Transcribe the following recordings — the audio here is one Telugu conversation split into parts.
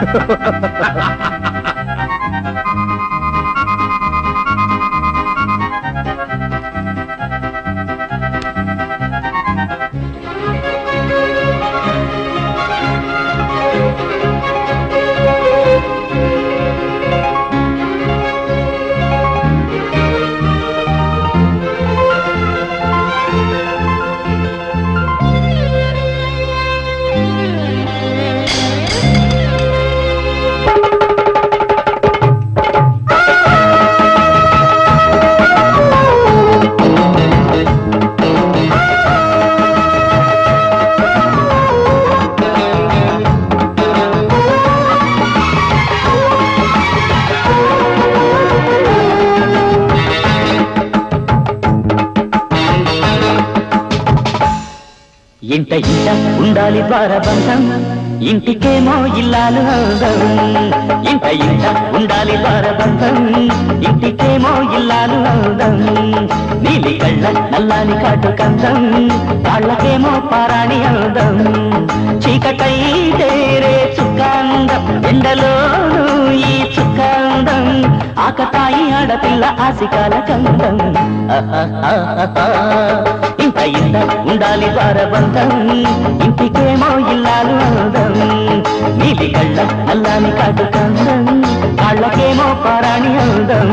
ఇంట ఇంట ఉండాలి ద్వారబంధం ఇంటికేమో ఇల్లాలు అందం ఇంట ఇంట ఉండాలి ద్వారబంధం ఇంటికేమో ఇల్లాలు అందం నీలి కళ్ళ నల్లాని కాటు కందం కాళ్ళకేమో పారాణి అందం చీకటైతే రే చుక్కాందం ఎండలోను ఈ చుక్కాందం ఆకతాయి ఆడపిల్ల ఆసికాల కందం ఇంత ఇంత ఉండాలి ద్వారబంధం ఇంటికేమో ఇల్లాలు అందం నీలి కళ్ళ నల్లాని కాటు కందం కాళ్ళకేమో పారాణి అందం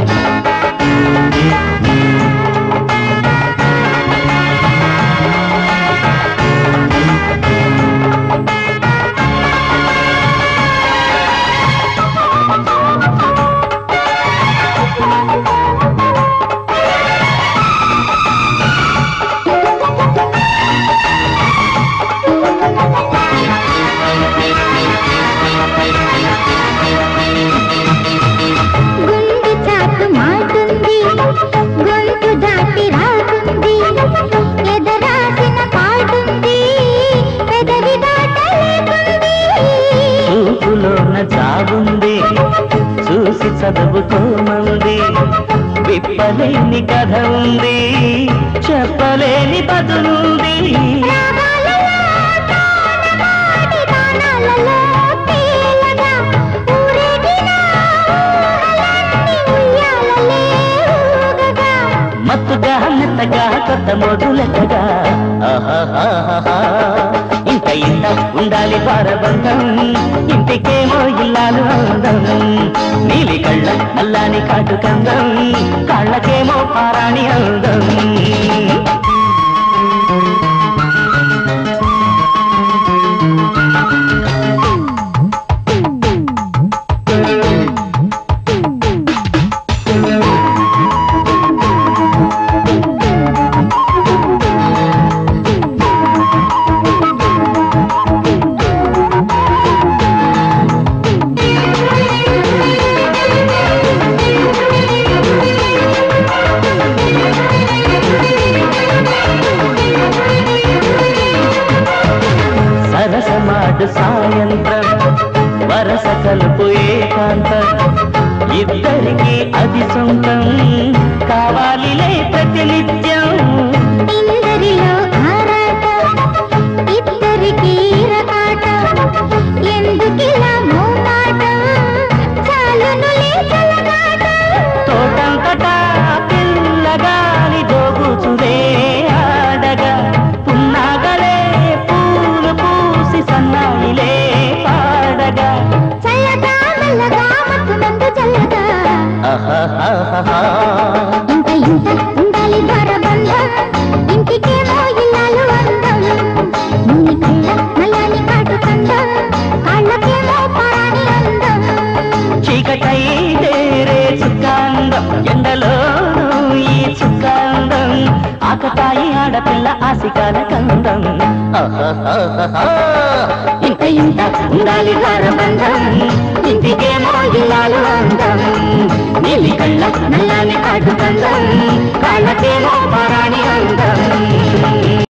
గుండె చాటు మాటుంది గొంతు దాటి రాకుంది ఎదరాసిన పాటుంది పెదవి దాటలేకుంది చూపులోన జాగుంది చూసి చదువుకోమంది విప్పలేని కథ ఉంది చెప్పలేని బదులుంది రాగాలలో తానమాడి గానాలలో తేలగా ఊరేగిన ఊహలన్నీ ఉయ్యాలలే ఊగగా మత్తుగా మెత్తగా కొత్త మొదలెక్కగా ఆహాహాహా. ఇంత ఇంత ఉండాలి పారబంధం ఇంటికేమో ఇల్లాలు అందం నీలి కళ్ళ నల్లాని కాటు కందం కాళ్ళకేమో పారాణి అందం సరసమాడు సాయంత్రం వరస కలుపు ఏకాంతం ఇద్దరికి అది సొంతం కావాలిలే ప్రతినిత్యం ఇందరిలో ఆరాట ఇద్దరికి రకాట ఎందుకిలా మోమాట చాలునులే చలగాట తోటంతటా పిల్లగాలి జోగుచుదే ఆడగా పున్నాగలే పూలు పూసి సన్నాయిలే పాడగా చల్లగా మెల్లగా మత్తు మందు చల్లగా ఆహాహాహా. ఇంత ఇంత ఉండాలి ద్వారబంధం ఇంటికేమో ఇల్లాలు అందం ముని కళ్ళ నల్లని కాటు కందం కాళ్ళకేమో పారాణి అందం చీకటైతే రే చుక్కాందం ఎండలోను ఈ చుక్కాందం ఆకతాయి ఆడపిల్ల ఆసికాల కందం ఆహాహాహా. ఇంత ఇంత ఉండాలి ద్వారబంధం ఇంటికేమో ఇల్లాలు అందం నీలి కళ్ళ నల్లని కాటు కందం కాళ్ళకేమో పారాణి అందం